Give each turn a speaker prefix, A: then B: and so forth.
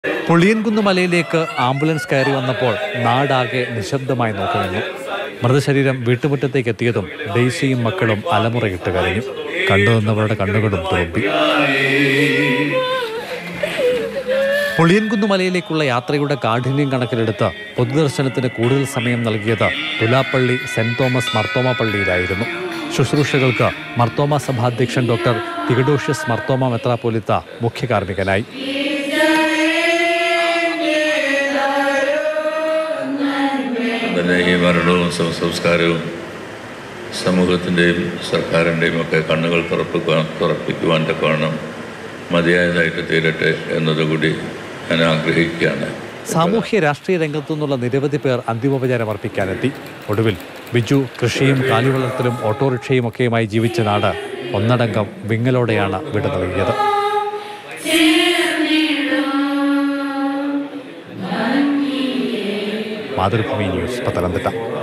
A: പുളിയൻകുന്ന് മലയിലേക്ക് ആംബുലൻസ് കയറി വന്നപ്പോൾ നാടാകെ നിശബ്ദമായി നോക്കിനിന്നു മൃതശരീരം വീട്ടുമുറ്റത്തേക്ക് എത്തിയതും ഡെയ്സിയും മക്കളും അലമുറയിട്ട് കരഞ്ഞു കണ്ടുനിന്നവരുടെ കണ്ണുകളും തുറമ്പി പുളിയൻകുന്ന് മലയിലേക്കുള്ള യാത്രയുടെ കാഠിന്യം കണക്കിലെടുത്ത് പൊതുദർശനത്തിന് കൂടുതൽ സമയം നൽകിയത് തുലാപ്പള്ളി സെന്റ് തോമസ് മർത്തോമ പള്ളിയിലായിരുന്നു ശുശ്രൂഷകൾക്ക് മർത്തോമ സഭാധ്യക്ഷൻ ഡോക്ടർ തിഗഡോഷ്യസ് മർത്തോമ മെത്രാപ്പോലിത്ത മുഖ്യ കാർമ്മികനായി
B: പിന്നെ ഈ മരണവും സംസ്കാരവും സമൂഹത്തിൻ്റെയും സർക്കാരിൻ്റെയും ഒക്കെ കണ്ണുകൾ തുറപ്പിക്കുവാൻ തുറപ്പിക്കുവാൻ തക്കവണ്ണം മതിയായതായിട്ട് തീരട്ടെ എന്നതുകൂടി ഞാൻ ആഗ്രഹിക്കുകയാണ്
A: സാമൂഹ്യ രാഷ്ട്രീയ രംഗത്തു നിന്നുള്ള നിരവധി പേർ അന്തിമോപചാരം അർപ്പിക്കാനെത്തി ഒടുവിൽ ബിജു കൃഷിയും കാലിവളർത്തലും ഓട്ടോറിക്ഷയും ഒക്കെയുമായി ജീവിച്ച നാട് ഒന്നടങ്കം വിങ്ങലോടെയാണ് വിട നൽകിയത് മാതൃഭൂമി ന്യൂസ് പത്തനംതിട്ട